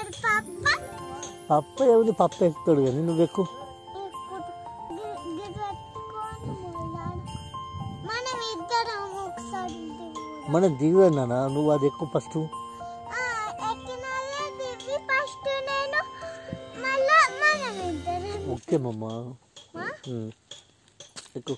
మరి పప్ప పప్ప ఏముంది పప్ప ఎక్కుతాడు కానీ నువ్వు ఎక్కువ ఇప్పుడు గి- గిది పెట్టుకొని మొదలాడు. మనం ఇద్దరం ఒకసారి దిగుదాం. మనం దిగుదన్నా నువ్వు అది ఎక్కువ ఫస్ట్ ఆ, ఎక్కిన వాళ్ళే దిగి ఫస్ట్ నేను మళ్ళా మనం ఇద్దరం ఓకే మమ్మ మా? ఉమ్. ఎక్కువ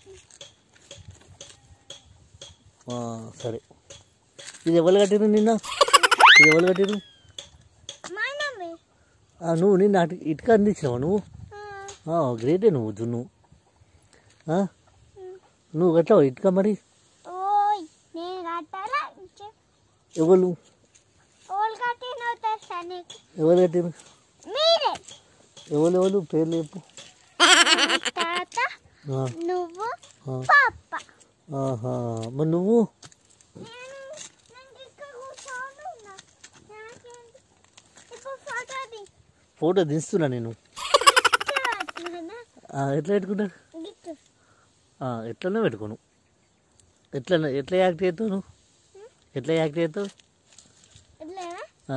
ఆ, సరే ఇది ఎవరు కట్టిరు నిన్న ఇది ఎవరు కట్టిరు మనమే ఆ, నువ్వు నిన్న అటు ఇటుక అందించినావా నువ్వు ఆ, ఆ, గ్రేటే నువ్వు జున్ను ఆ? నువ్వు కట్టావు ఇటుక మరి ఓయ్ నేను కట్టాలా చెప్. ఎవరు ఓళ్ళు కట్టిన తెలుసా నీకు ఎవరు కట్టిరు మీరే ఎవరు ఎవరు పేర్లు చెప్పు తాత ఆ, నువ్వు ఆ, పాప ఆహా మరి నువ్వు నేను నేను ఇక్కడ కూర్చొని ఉన్నా నాకేంటి ఇప్పుడు ఫోటో ది ఫోటో దిస్తున్నా నేను పట్టుకున్నా ఆ, ఎట్లా పెట్టుకుంటారు గిట్టు ఆ, ఎట్లనే పెట్టుకోను ఎట్లా ఎట్లా యాక్ట్ చేస్తావు నువ్వు ఎట్లా యాక్ట్ చేస్తావు ఇట్లేనా ఆ.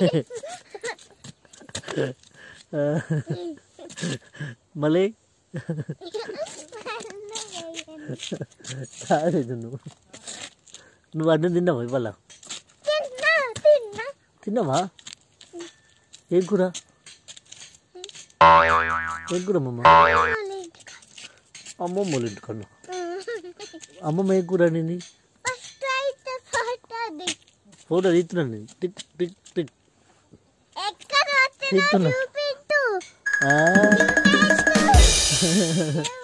ఆ, మళ్ళీ కాదు నువ్వు నువ్వు అన్నం తిన్నావా ఇవాళ తిన్నా తిన్నా తిన్నావా ఏం కూర ఏం కూర అమ్మమ్మ అమ్మమ్మ వాళ్ళ ఇంటికన్నా అమ్మమ్మ ఏం కూర అనేది ఫస్ట్ అయితే ఫోటో ది ఫోటో తీస్తున్నాను నేను టిక్ టిక్ టిక్ ఎక్కడ వచ్చినా తీస్తున్నా. చూపించు ఆ, చూపించు.